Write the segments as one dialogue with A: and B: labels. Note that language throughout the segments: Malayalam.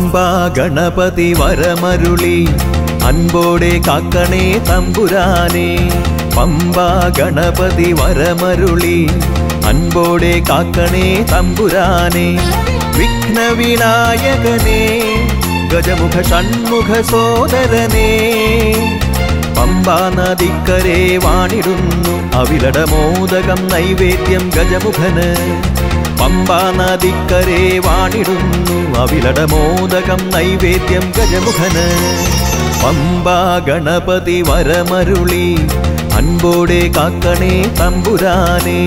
A: പമ്പാ ഗണപതി വരമരുളി അൻപോടെ കാക്കണേ തമ്പുരാനെ പമ്പാ ഗണപതി വരമരുളി അൻപോടെ കാക്കണേ തമ്പുരാനെ വിഘ്നവിനായകനേ ഗജമുഖ ഷൺമുഖ സോദരനേ പമ്പാ നദിക്കരെ വാണിടുന്നു അവിലടമോദകം നൈവേദ്യം ഗജമുഖന് പമ്പാ നദിക്കരെ വാണിടുന്നു അവിലടമോദകം നൈവേദ്യം ഗജമുഖന് പമ്പാ ഗണപതി വരമരുളി അൻപോടെ കാക്കണേ തമ്പുരാനേ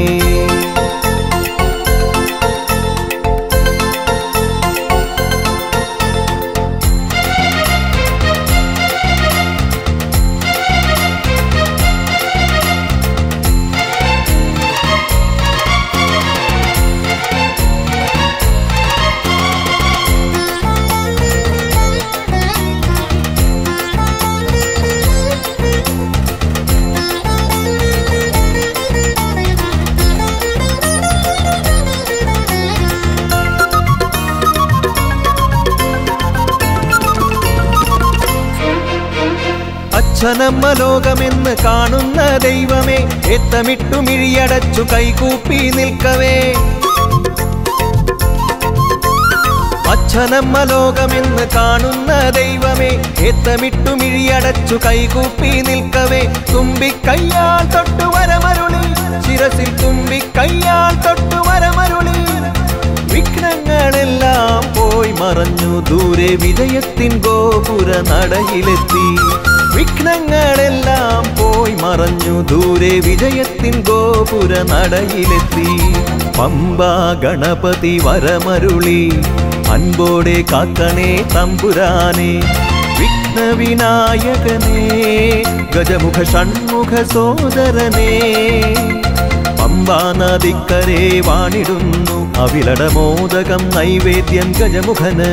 A: അച്ഛനമ്മ ലോകമെന്ന് കാണുന്ന ദൈവമേ എത്തമിട്ടു മിഴിയടച്ചു കൈകൂപ്പി നിൽക്കവേ അച്ഛനമ്മ ലോകമെന്ന് കാണുന്ന ദൈവമേ എത്തമിട്ടു മിഴിയടച്ചു കൈകൂപ്പി നിൽക്കവേ തുമ്പിക്കയ്യാൽ തൊട്ടു വരമരുളി ശിരസിൽ തുമ്പിക്കയ്യാൽ തൊട്ടു വരമരുളി വിഘ്നങ്ങളെല്ലാം പോയി മറഞ്ഞു ദൂരെ വിജയത്തിൻ ഗോപുര നടയിലെത്തി വിഘ്നങ്ങളെല്ലാം പോയി മറഞ്ഞു ദൂരെ വിജയത്തിൻ ഗോപുര നടയിലെത്തി പമ്പാ ഗണപതി വരമരുളി അൻപോടെ കാക്കണേ തമ്പുരാനെ വിഘ്നവിനായകനേ ഗജമുഖ ഷൺമുഖ സോദരനേ പമ്പാ നദിക്കരെ വാണിടുന്നു അവിലടമോദകം നൈവേദ്യം ഗജമുഖന്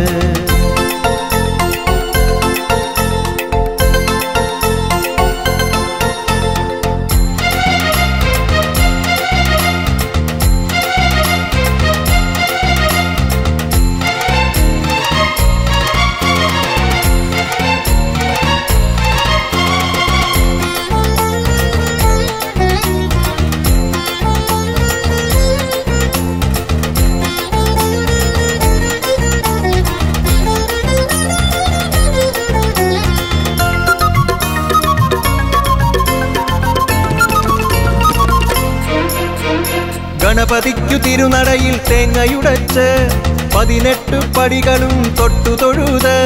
A: ഗണപതിക്കു തിരുനടയിൽ തേങ്ങയുടച്ച് പതിനെട്ട് പടികളും തൊട്ടു തൊഴുത്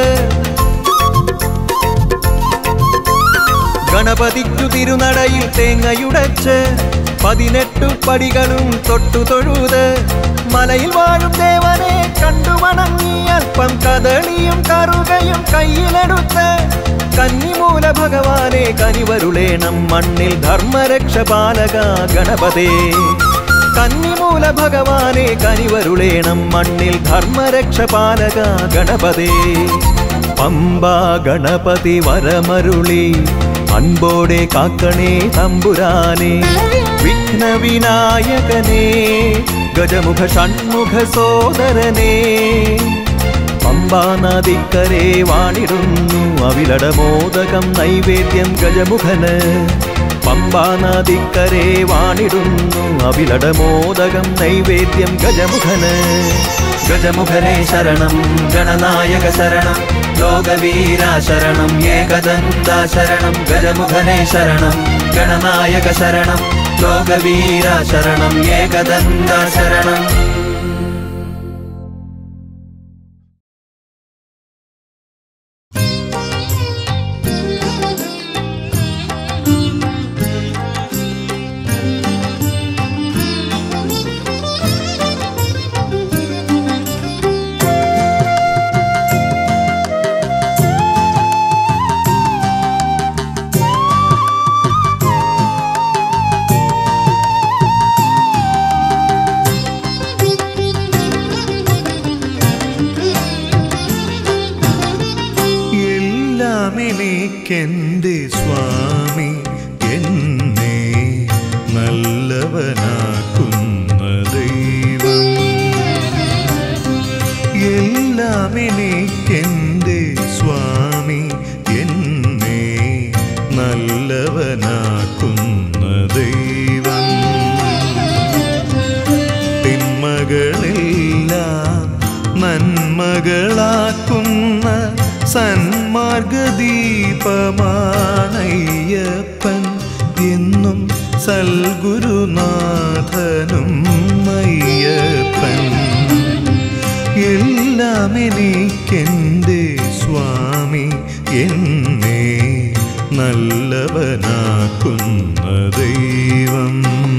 A: ഗണപതിക്കു തിരുനടയിൽ തേങ്ങയുടച്ച് പതിനെട്ടു പടികളും തൊട്ടു തൊഴുത് മലയിൽ വാഴും ദേവനെ കണ്ടു വണങ്ങി അല്പം കദളിയും കറുകയും കയ്യിലെടുത്ത് കന്നിമൂല ഭഗവാനെ കനിവരുളേണം മണ്ണിൽ ധർമ്മരക്ഷ പാലക ഗണപതേ കന്നിമൂല ഭഗവാനെ കനിവരുളേണം മണ്ണിൽ ധർമ്മരക്ഷ പാലക ഗണപതേ പമ്പാ ഗണപതി വരമരുളി അൻപോടെ കാക്കണേ തമ്പുരാനെ വിഘ്നവിനായകനേ ഗജമുഖ ഷൺമുഖ സോദരനേ പമ്പാ നദിക്കരെ വാണിടുന്നു അവിലടമോദകം നൈവേദ്യം ഗജമുഖന് പമ്പാ നദിക്കരെ വാണിടുന്നു അവിലടമോദകം നൈവേദ്യം ഗജമുഖന് ഗജമുഖനെ ശരണം ഗണനായക ശരണം ലോകവീര ശരണം ഏകദന്ത ശരണം ഗജമുഖനെ ശരണം ഗണനായക ശരണം ലോകവീര ശരണം ഏകദന്ത ശരണം
B: എല്ലാം എനിക്കെന്റെ സ്വാമി എന്നെ നല്ലവനാക്കുന്ന ദൈവം എല്ലാം എനിക്കെൻ്റെ സ്വാമി എന്നെ നല്ലവനാക്കുന്ന ദൈവം തിന്മകളെല്ലാം നന്മകളാക്കുന്ന സന്മാർഗദീപമാണയ്യപ്പൻ എന്നും സൽഗുരുനാഥനും അയ്യപ്പൻ എല്ലാം എനിക്കെൻ്റെ സ്വാമി എന്നെ നല്ലവനാക്കുന്ന ദൈവം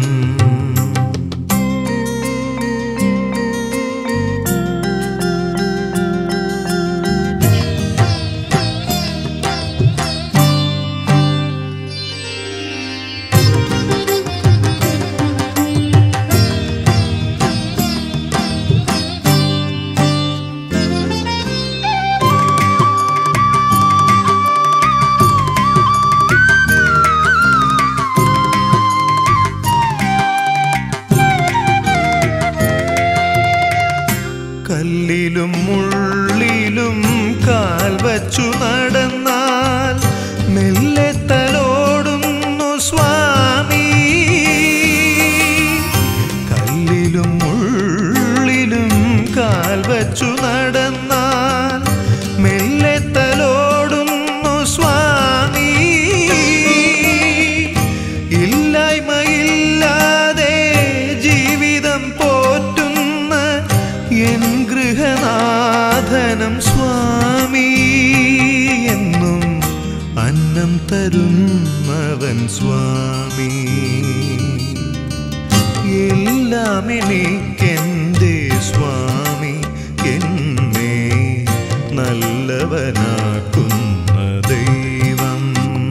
B: കല്ലിലും മുള്ളിലും കാൽ വച്ചു നടന്നാൽ മെല്ലെ തലോടുന്നു സ്വാമി കല്ലിലും മുള്ളിലും കാൽ വച്ചു നടന്നാൽ മെല്ലെ തലോടുന്നു സ്വാമി ഇല്ലായ്മയില്ലാതെ ജീവിതം പോറ്റുന്ന എൻ ഗൃഹനാഥനം സ്വാമി എന്നും അന്നം തരുന്നവൻ സ്വാമി എല്ലാം എനിക്കെൻ്റെ സ്വാമി എന്നെ നല്ലവനാക്കുന്ന ദൈവം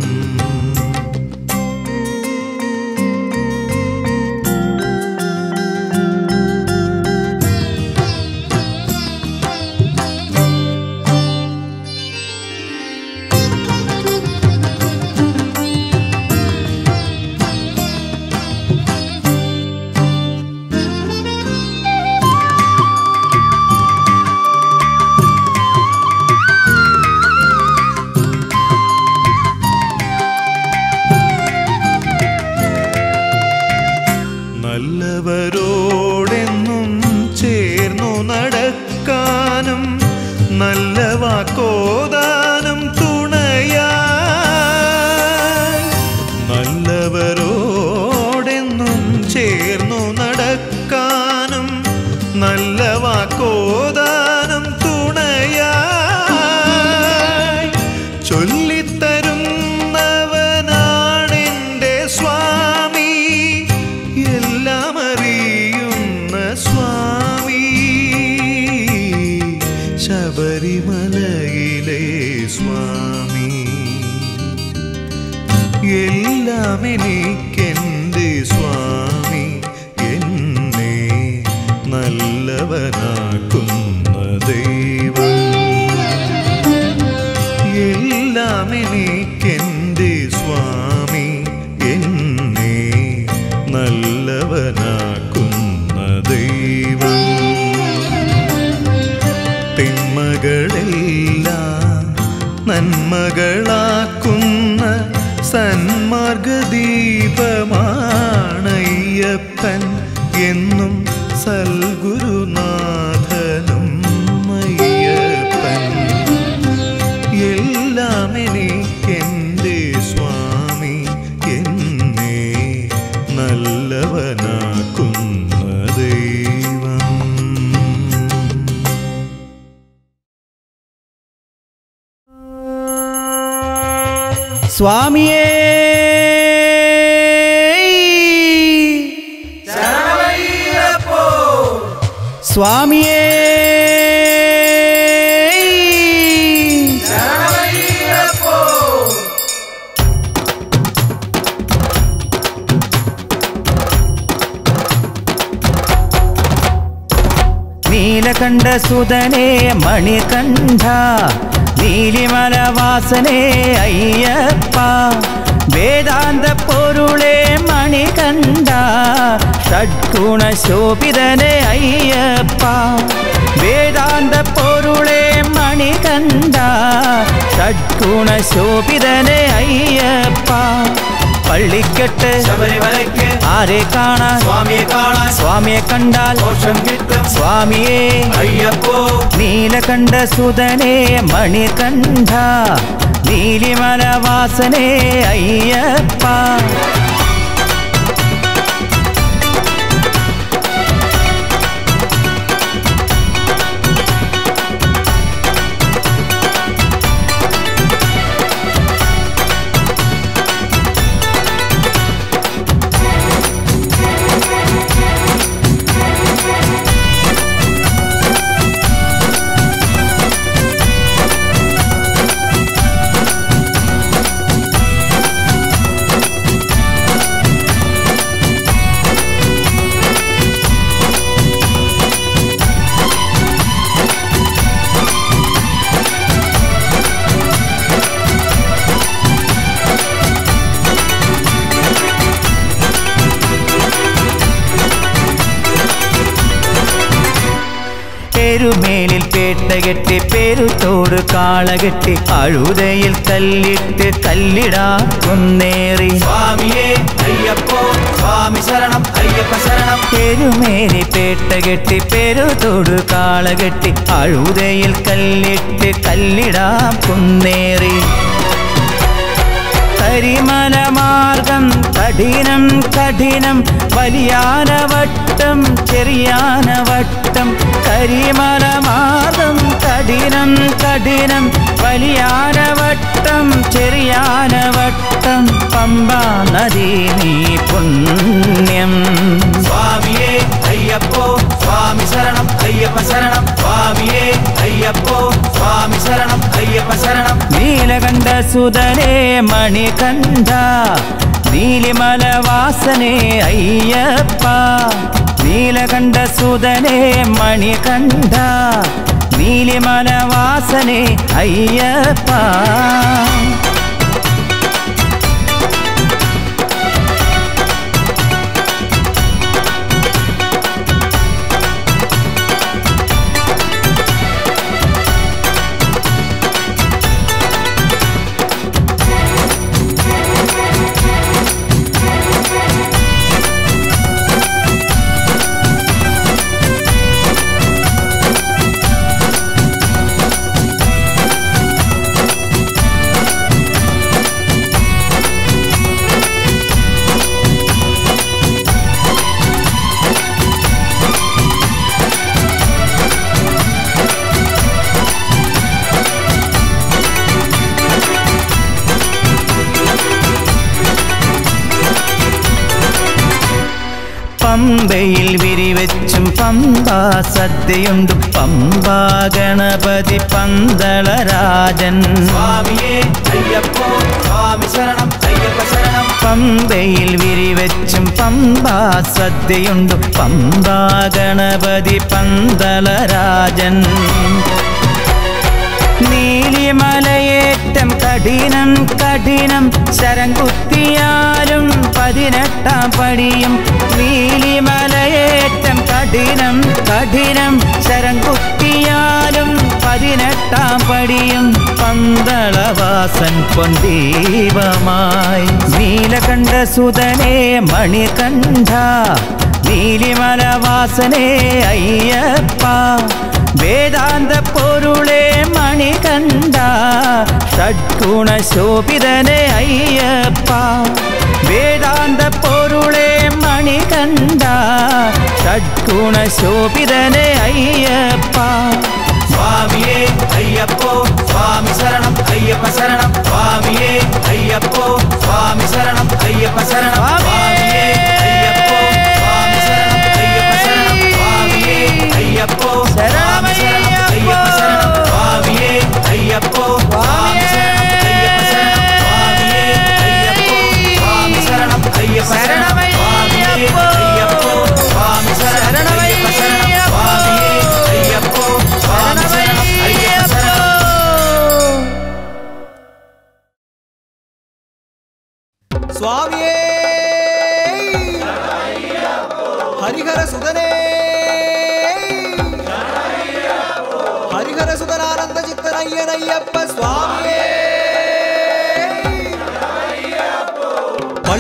B: നല്ലവരോടെന്നും ചേർന്നു നടക്കാനും നല്ല വാക്കോദാനം തുണയായി നല്ലവരോടെന്നും ചേർന്നു നടക്കാനും നല്ല വാക്കോദാനം തുണയായി ചൊല്ലിത്തരുന്നവനാണെൻ്റെ സ്വാമി എല്ലാം അറിയുന്ന സ്വാമി ശബരിമലയിലെ സ്വാമി എല്ലാം എനിക്കെൻ്റെ സ്വാമി എന്നെ നല്ലവനാക്കുന്ന ദൈവം എല്ലാം എനിക്കെൻ്റെ സ്വാമി എന്നെ നല്ലവനാക്കുന്ന ദൈവം തിന്മകളെല്ലാം നന്മകളാക്കുന്ന സന്മാർഗദീപമാണയ്യപ്പൻ എന്നും സൽഗുരുനാഥനും അയ്യപ്പൻ എല്ലാം എനിക്കെൻ്റെ സ്വാമി എന്നെ നല്ലവനാക്കുന്ന ദൈവം
C: സ്വാമിയേ സ്വാമിയേ നീലകണ്ഠ സുതനേ മണികണ്ഠ നീലിമലവാസനേ അയ്യപ്പ വേദാന്ത പൊരുളേ മണികണ്ഠ ഷഡ്ഗുണ ശോഭിതനേ അയ്യപ്പ വേദാന്ത പൊരുളേ ഷഡ്ഗുണശോഭിതനെ അയ്യപ്പ പള്ളിക്കെട്ട്
A: ശബരിമലയ്ക്ക്
C: ആരെ കാണാൻ
A: സ്വാമിയെ കാണാൻ
C: സ്വാമിയെ കണ്ടാൽ
A: ദോഷം കിട്ടും
C: സ്വാമിയെ
A: അയ്യപ്പോ
C: നീലകണ്ഠ സുതനെ മണികണ്ഠ നീലിമല വാസനെ അയ്യപ്പ പെരുമേലിൽ പേട്ടകെട്ടി പെരുത്തോട് കാളകെട്ടി അഴുതയിൽ കല്ലിട്ട് കല്ലിടാ കുന്നേറി
A: സ്വാമിയെ അയ്യപ്പോ സ്വാമി ശരണം അയ്യപ്പ ശരണം
C: പെരുമേലി പേട്ടകെട്ടി പെരുത്തോട് കാളകെട്ടി അഴുതയിൽ കല്ലിട്ട് കല്ലിടാ കുന്നേറി കരിമല മാർഗം കഠിനം കഠിനം വലിയാനവട്ടം ചെറിയാനവട്ടം കരിമല മാർഗം കഠിനം കഠിനം വലിയാനവട്ടം ചെറിയാനവട്ടം പമ്പാ നദി നീ പുണ്യം
A: സ്വാമിയെ അയ്യപ്പോ സ്വാമി ശരണം അയ്യപ്പ ശരണം സ്വാമിയെ അയ്യപ്പോ സ്വാമി ശരണം അയ്യപ്പ ശരണം
C: നീലകണ്ഠ സുതനെ മണികണ്ഠ നീലിമല വാസനെ അയ്യപ്പ നീലകണ്ഠ സുതനെ മണികണ്ഠ നീലിമല വാസനെ അയ്യപ്പ പമ്പയിൽ വിരിവെച്ചും പമ്പാ സദ്യയുണ്ടു പമ്പാ ഗണപതി പന്തളരാജൻ
A: സ്വാമിയെ അയ്യപ്പോ സ്വാമി ശരണം അയ്യപ്പ ശരണം
C: പമ്പയിൽ വിരിവെച്ചും പമ്പാ സദ്യയുണ്ടു പമ്പാ ഗണപതി പന്തളരാജൻ നീലിമലയേറ്റം കഠിനം കഠിനം ശരം കുത്തിയാലും പതിനെട്ടാം പടിയും നീലിമലയേറ്റം കഠിനം കഠിനം ശരം കുത്തിയാലും പതിനെട്ടാം പടിയും പന്തളവാസൻ പൊന്തീപമായി നീലകണ്ഠ സുതനെ മണികണ്ഠ നീലിമലവാസനെ അയ്യപ്പ വേദാന്ത പൊരുളെ മണികണ്ഠ ഷഡ്ഗുണശോഭിതനെ അയ്യപ്പ വേദാന്ത പൊരുളെ മണികണ്ഠ ഷഡ്ഗുണശോഭിതനെ അയ്യപ്പ
A: സ്വാമിയെ അയ്യപ്പോ സ്വാമി ശരണം അയ്യപ്പ ശരണം സ്വാമിയെ അയ്യപ്പോ സ്വാമി ശരണം അയ്യപ്പ ശരണം സ്വാമിയെ അയ്യപ്പോ സ്വാമി ശരണം അയ്യപ്പ ശരണം സ്വാമിയെ അയ്യപ്പോ സ്വാമി ശരണം അയ്യപ്പ ശരണം സ്വാമിയെ അയ്യപ്പോ സ്വാമി ശരണം അയ്യപ്പ ശരണം സ്വാമിയെ അയ്യപ്പോ സ്വാമി ശരണം അയ്യപ്പ ശരണം സ്വാമിയെ അയ്യപ്പോ സ്വാമി ശരണം അയ്യപ്പ ശരണം സ്വാമിയെ അയ്യപ്പോ സ്വാമി ശരണം അയ്യപ്പ ശരണം
D: സ്വാമിയേ ഹരിഹര സുതനേ ഹരിഹര സുതനാനന്ദ ചിത്തനയ്യനയ്യപ്പ സ്വാമിയേ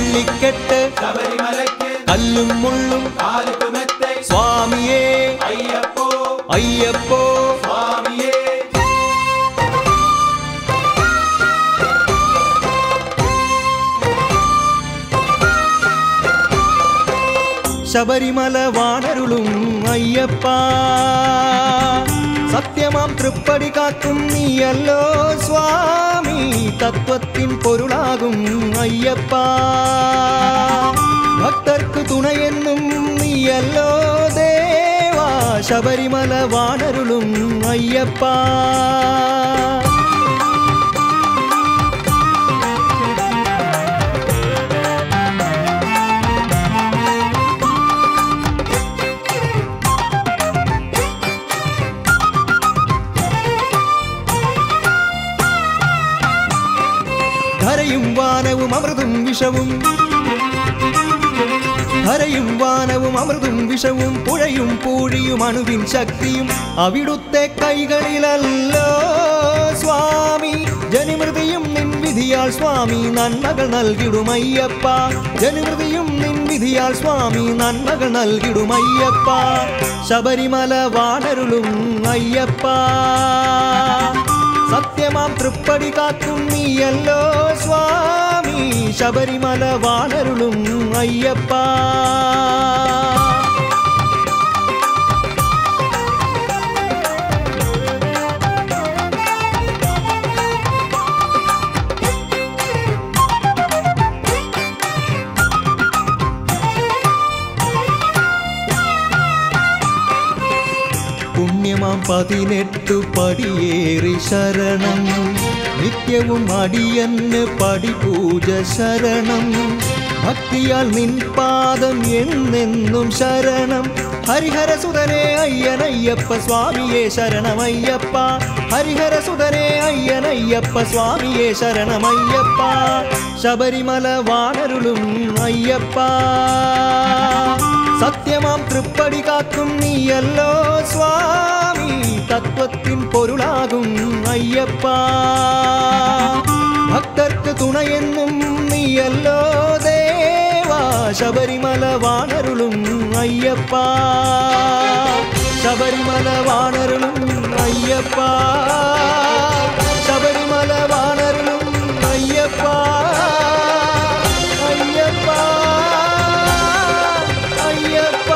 D: വെള്ളിക്കെട്ട്
A: ശബരിമലയ്ക്ക്
D: കല്ലും മുള്ളും
A: കാലുക്കുമെത്തെ
D: സ്വാമിയേ
A: അയ്യപ്പോ
D: അയ്യപ്പോ
A: സ്വാമിയേ
D: ശബരിമല വാണരുളും അയ്യപ്പ സത്യമാം തൃപ്പടി കാക്കും നീയല്ലോ സ്വാമി തത്വത്തിൻ പൊരുളാകും അയ്യപ്പ ഭക്തർക്ക് തുണയെന്നും നീയല്ലോ ദേവാ ശബരിമല വാണരുളും അയ്യപ്പ ധരയും വാനവും അമൃതും വിഷവും ധരയും വാനവും അമൃതും വിഷവും പുഴയും പൂഴിയും അണുവിൻ ശക്തിയും അവിടുത്തെ കൈകളിലല്ലോ സ്വാമി ജനിമൃതിയും നിൻ വിധിയാൽ സ്വാമി നന്മകൾ നൽകിടുമയ്യപ്പ ജനിമൃതിയും നിൻ വിധിയാൽ സ്വാമി നന്മകൾ നൽകിടുമയ്യപ്പ ശബരിമല വാണരുളും അയ്യപ്പ സത്യമാം തൃപ്പടി കാക്കും നീയല്ലോ സ്വാമി ശബരിമല വാണരുളും അയ്യപ്പ പുണ്യമാം പതിനെട്ടു പടിയേറി ശരണം നിത്യവും അടിയന്ന് പടിപൂജ ശരണം ഭക്തിയാൽ നിൻ പാദം എന്നെന്നും ശരണം ഹരിഹരസുതനെ അയ്യനയ്യപ്പ സ്വാമിയെ ശരണമയ്യപ്പ ഹരിഹരസുതനെ അയ്യനയ്യപ്പ സ്വാമിയെ ശരണമയ്യപ്പ ശബരിമല വാണരുളും അയ്യപ്പ സത്യമാം തൃപ്പടി കാക്കും നീയല്ലോ സ്വാമി തത്വത്തിൻ പൊരുളാകും അയ്യപ്പ ഭക്തർക്ക് തുണയെന്നും നീയല്ലോ ദേവാ ശബരിമല വാണരുളും അയ്യപ്പ ശബരിമല വാണരുളും അയ്യപ്പ ശബരിമല വാണരുളും അയ്യപ്പ അയ്യപ്പ അയ്യപ്പ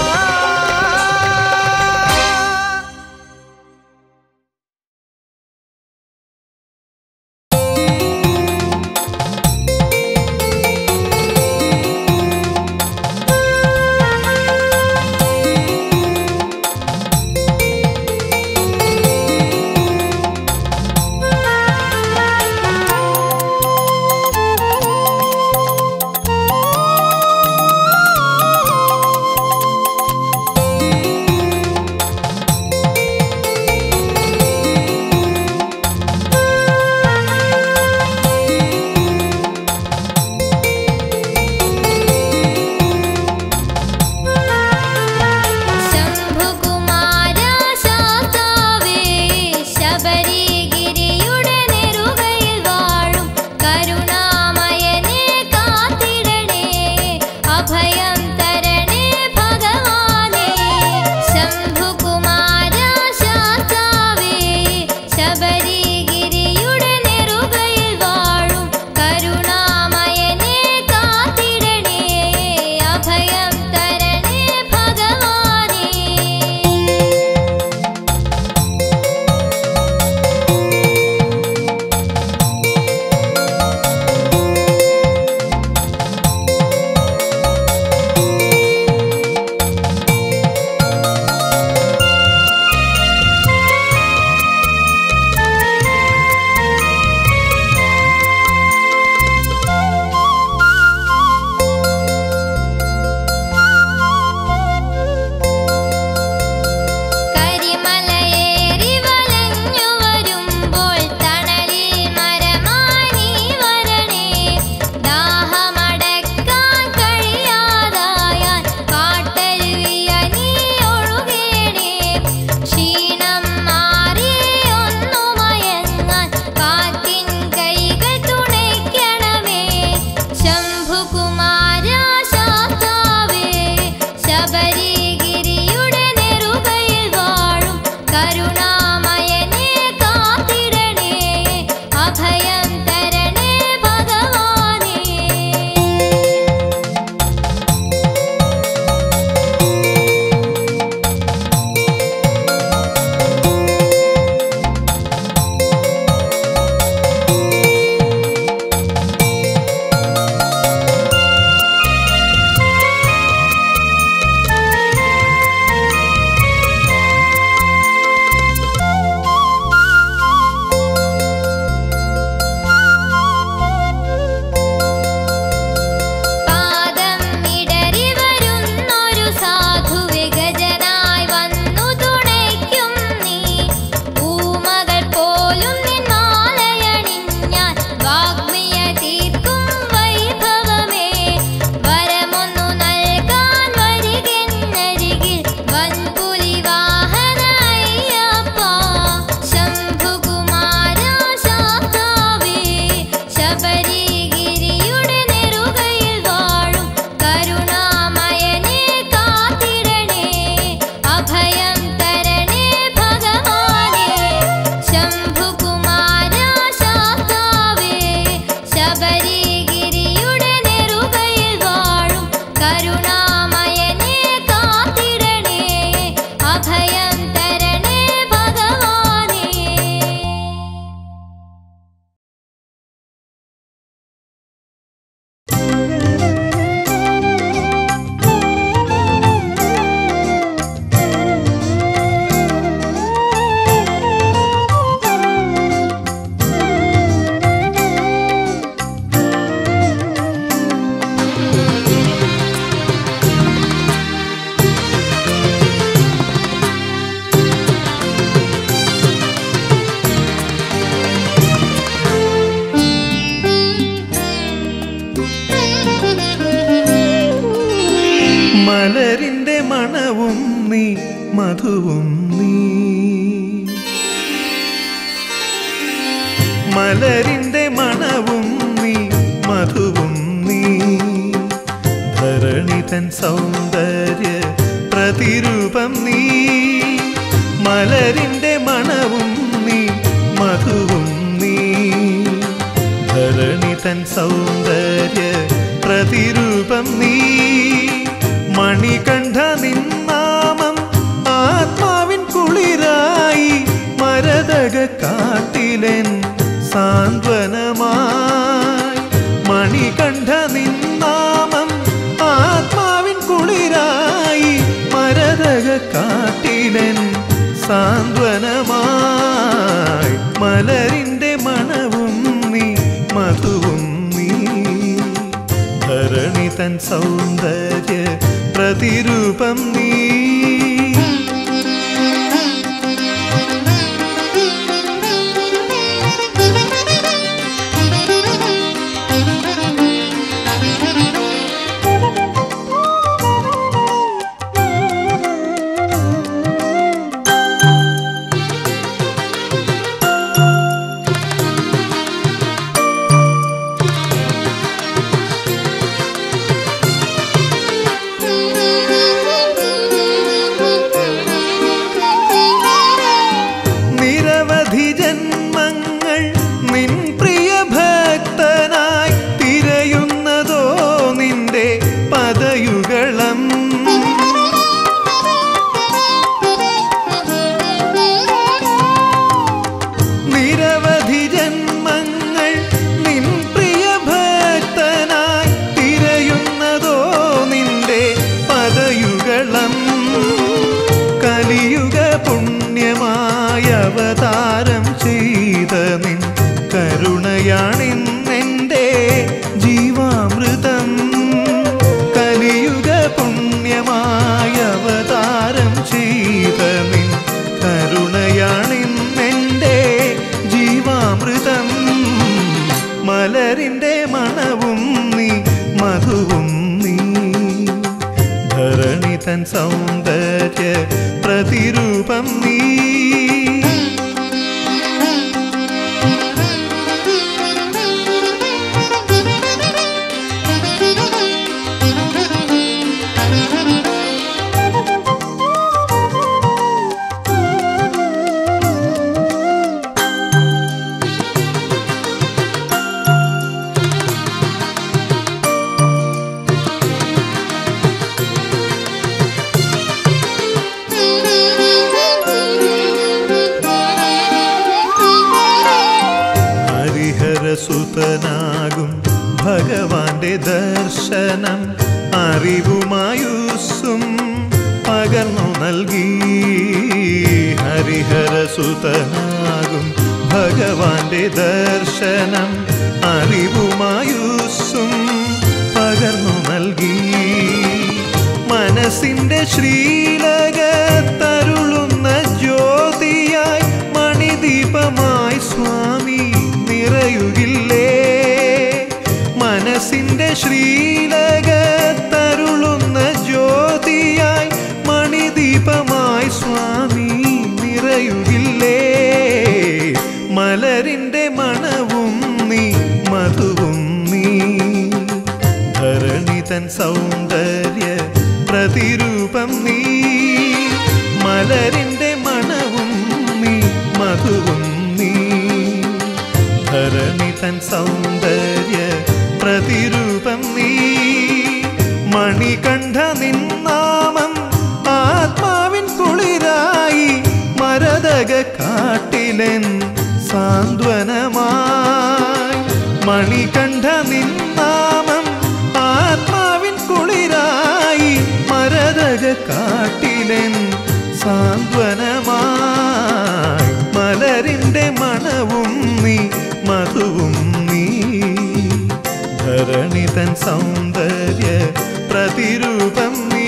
E: ശംഭുകുമാര ശാസ്താവേ ശബരിഗിരിയുടെ നെറുകയിൽ വാഴും കരുണാമയനെ കാത്തിടണേ അഭയം തരണേ ഭഗവാനേ ശംഭുകുമാര ശാസ്താവേ ശബരിഗിരിയുടെ നെറുകയിൽ വാഴും കരുണാമയനെ കാത്തിടണേ അഭയം തരണേ ഭഗവാനേ കരിമലയേറി വലഞ്ഞു വരുമ്പോൾ തണലിൽ മരമായി നീ വരണേ ദാഹമടക്കാൻ കഴിയാതായാൽ കാട്ടരുവിയ നീ ഒഴുകേണേ ക്ഷീണം മാറി ഒന്നു മയങ്ങാൻ കാറ്റിൻ കൈകൾ തുണയ്ക്കണമേ ശംഭുകുമാര കരുണാമയനെ കാത്തിടണേ അഭയം തരണേ ഭഗവാനേ പാദം ഇടറി വരുന്നൊരു സാധു വിഗജനായി വന്നു തുണയ്ക്കും നീ ഊമകൾ പോലും നിന്നാലയണിഞ്ഞാൽ വാഗ്മിയ തീർക്കും വൈഭവമേ വരമൊന്നു നൽകാൻ വരികെന്നരികിൽ വൻപുലി വാഹന അയ്യപ്പ ശംഭുകുമാര ശാസ്താവേ ശബരിഗിരിയുടെ നെറുകയിൽ വാഴും കരുണാമയനെ കാത്തിടണേ അഭയം തരണേ ഭഗവാനേ ശംഭുകുമാര ശാസ്താവേ ശബരിഗിരിയുടെ നെറുകയിൽ വാഴും കരുണാമയനെ കാത്തിടണേ അഭയം തരണേ ഭഗവാനേ
B: മലരിന്റെ മണവും നീ മധുവും നീ മലരിന്റെ മണവും നീ മധുവും നീ ധരണി തൻ സൗന്ദര്യ പ്രതിരൂപം നീ മലരിന്റെ മണവും നീ മധുവും നീ ധരണി തൻ സൗന്ദര്യ പ്രതിരൂപം നീ മണികണ്ഠ നിന്നാമം ആത്മാവിൻ കുളിരായി മരതക കാട്ടിലൻ സാന്ത്വനമായി മണികണ്ഠ നിന്നാമം ആത്മാവിൻ കുളിരായി മരതക കാട്ടിലൻ സാന്ത്വനമായി മലരിന്റെ മണവും നീ മധുവും നീ ധരണി തൻ സൗന്ദര്യ പ്രതിരൂപം നീ നിരവധി ജന്മങ്ങൾ നിൻ പ്രിയ ഭക്തനായി തിരയുന്നതോ നിന്റെ പദയുഗളം നിരവധി ജന്മങ്ങൾ നിൻ പ്രിയ ഭക്തനായി തിരയുന്നതോ നിന്റെ പദയുഗളം കലിയുഗ പുണ്യമായ അവതാരം ചെയ്ത നിൻ കരുണയാണിന്നെൻ്റെ ജീവാമൃതം കലിയുഗ പുണ്യമായ അവതാരം ചെയ്ത നിൻ കരുണയാണിന്നെൻ്റെ ജീവാമൃതം മലരിൻ്റെ മണവും നീ മധുവും നീ ധരണി തൻ സൗന്ദര്യ പ്രതിരൂപം നീ
E: Thank you.
B: ഹരിഹരസുതനാകും ഭഗവാന്റെ ദർശനം അറിവുമായുസ്സും പകർന്നു നൽകി ഹരിഹരസുതനാകും ഭഗവാന്റെ ദർശനം അറിവുമായുസ്സും പകർന്നു നൽകി മനസ്സിന്റെ ശ്രീലകത്തരുളുന്ന ജ്യോതിയായി മണിദീപമായി സ്വാമി നിറയുകില്ലേ മനസ്സിന്റെ ശ്രീലകത്തരുളുന്ന ജ്യോതിയായി മണിദീപമായി സ്വാമി നിറയുകില്ലേ മലരിന്റെ മണവും നീ മധുവും നീ ധരണി തൻ സൗന്ദര്യ പ്രതിരൂപം നീ മലരിന്റെ മണവും നീ മധുവും നീ ധരണി തൻ സൗന്ദര്യ പ്രതിരൂപം നീ മണികണ്ഠ നിന്നാമം ആത്മാവിൻ കുളിരായി മരതക കാട്ടിലൻ സാന്ത്വനമായി മണികണ്ഠ നിന്നാമം ആത്മാവിൻ കുളിരായി മരതക കാട്ടിലൻ സാന്ത്വനമായി മലരിന്റെ മണവും നീ മധുവും നീ ധരണി തൻ സൗന്ദര്യ പ്രതിരൂപം നീ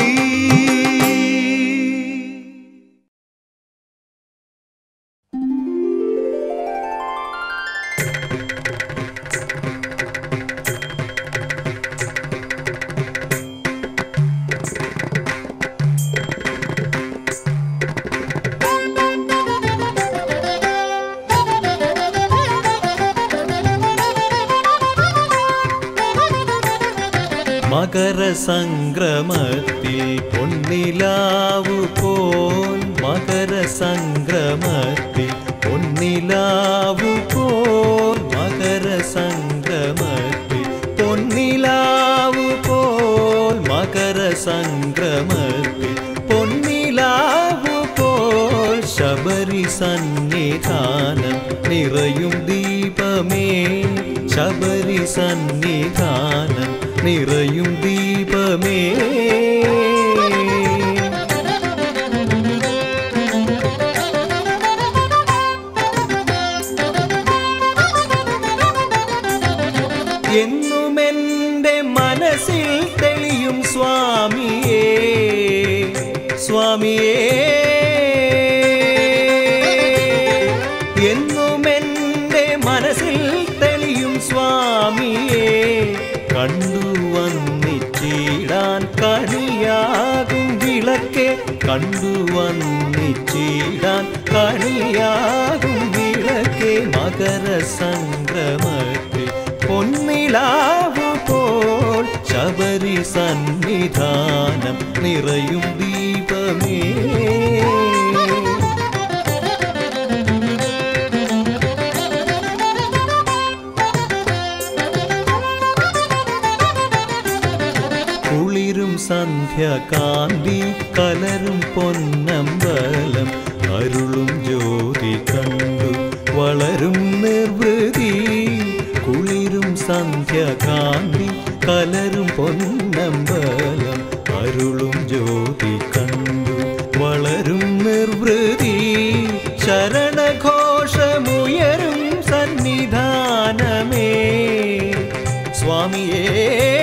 F: മകരസംക്രമത്തിൽ പൊന്നിലാവു പോൽ മകരസംക്രമത്തിൽ പൊന്നിലാവു പോൽ മകരസംക്രമത്തിൽ പൊന്നിലാവു പോൽ മകരസംക്രമത്തിൽ പൊന്നിലാവു പോൽ ശബരി സന്നിധാനം നിറയും ദീപമേ ശബരി സന്നിധാനം നിറയും ദീപമേ എന്നുമെൻ്റെ മനസ്സിൽ തെളിയും സ്വാമിയേ സ്വാമിയേ എന്നുമെൻ്റെ മനസ്സിൽ തെളിയും സ്വാമിയേ കണ്ടു വന്നിച്ചിടാൻ കണിയാകും വിളക്കെ കണ്ടു വന്നിച്ചിടാൻ കണിയാകും വിളക്കെ മകരസംക്രമത്തിൽ പൊന്നിലാവു പോൽ ശബരി സന്നിധാനം നിറയും ദീപമേ കുളിരും സന്ധ്യകാന്തി കലരും പൊന്നമ്പലം അരുളും ജ്യോതി കണ്ടു വളരും നിർവൃതി കുളിരും സന്ധ്യകാന്തി കലരും പൊന്നമ്പലം അരുളും ജ്യോതി കണ്ടു വളരും നിർവൃതി ശരണഘോഷമുയരും സന്നിധാനമേ സ്വാമിയേ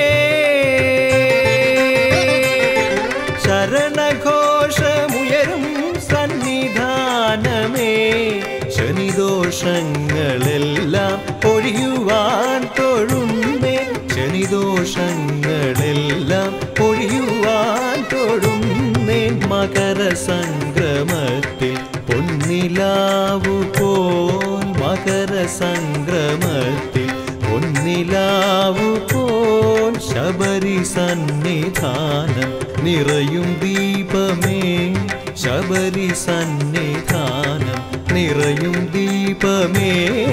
F: ശരണഘോഷമുയരും സന്നിധാനമേ ശനിദോഷങ്ങളെല്ലാം ഒഴിയുവാൻ തൊഴുന്നേ ശനിദോഷങ്ങളെല്ലാം ഒഴിയുവാൻ തൊഴുന്നേ മകരസംക്രമത്തിൽ പൊന്നിലാവു പോൽ മകരസംക്രമത്തിൽ പൊന്നിലാവു പോൽ ശബരി സന്നിധാനം നിറയും ദീപമേ ശബരി സന്നിധാനം നിറയും ദീപമേ